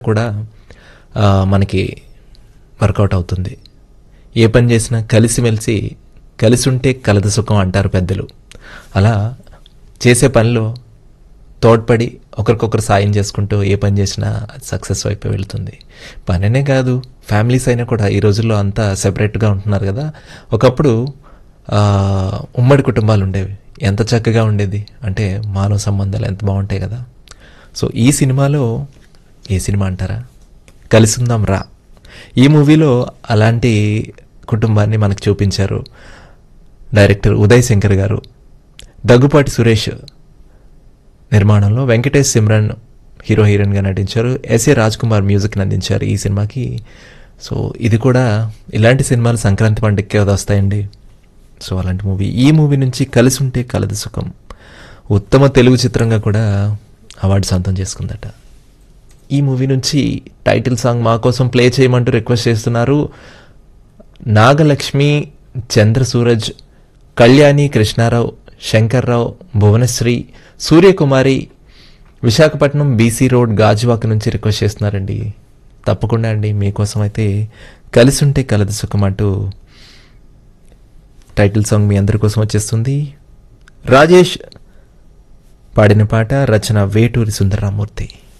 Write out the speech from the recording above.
కూడా ఆ, మనకి వర్కౌట్ అవుతుంది ఏ పని చేసినా కలిసిమెలిసి కలిసి ఉంటే కలద సుఖం అంటారు పెద్దలు అలా చేసే పనిలో తోడ్పడి ఒకరికొకరు సాయం చేసుకుంటూ ఏ పని చేసినా సక్సెస్ వైపు వెళ్తుంది పనినే కాదు ఫ్యామిలీస్ అయినా కూడా ఈ రోజుల్లో అంతా సెపరేట్గా ఉంటున్నారు కదా ఒకప్పుడు ఆ, ఉమ్మడి కుటుంబాలు ఉండేవి ఎంత చక్కగా ఉండేది అంటే మానవ సంబంధాలు ఎంత బాగుంటాయి కదా సో ఈ సినిమాలో ఏ సినిమా అంటారా కలిసి ఉందాం రా ఈ మూవీలో అలాంటి కుటుంబాన్ని మనకు చూపించారు డైరెక్టర్ ఉదయ్ శంకర్ గారు దగ్గుపాటి సురేష్ నిర్మాణంలో వెంకటేష్ సిమ్రన్ హీరో హీరోయిన్గా నటించారు ఎస్ఏ రాజ్ కుమార్ మ్యూజిక్ని అందించారు ఈ సినిమాకి సో ఇది కూడా ఇలాంటి సినిమాలు సంక్రాంతి పండుగకే వస్తాయండి సో అలాంటి మూవీ ఈ మూవీ నుంచి కలిసి ఉంటే కలదు సుఖం ఉత్తమ తెలుగు చిత్రంగా కూడా అవార్డు సొంతం చేసుకుందట ఈ మూవీ నుంచి టైటిల్ సాంగ్ మా కోసం ప్లే చేయమంటూ రిక్వెస్ట్ చేస్తున్నారు నాగలక్ష్మి చంద్ర సూరజ్ కళ్యాణి కృష్ణారావు శంకర్రావు భువనశ్రీ సూర్యకుమారి విశాఖపట్నం బీసీ రోడ్ గాజువాక నుంచి రిక్వెస్ట్ చేస్తున్నారండి తప్పకుండా అండి మీకోసం అయితే కలిసి ఉంటే కలదు సుఖం అంటూ టైటిల్ సాంగ్ మీ అందరి కోసం వచ్చేస్తుంది రాజేష్ పాడిన పాట రచన వేటూరి సుందరరామూర్తి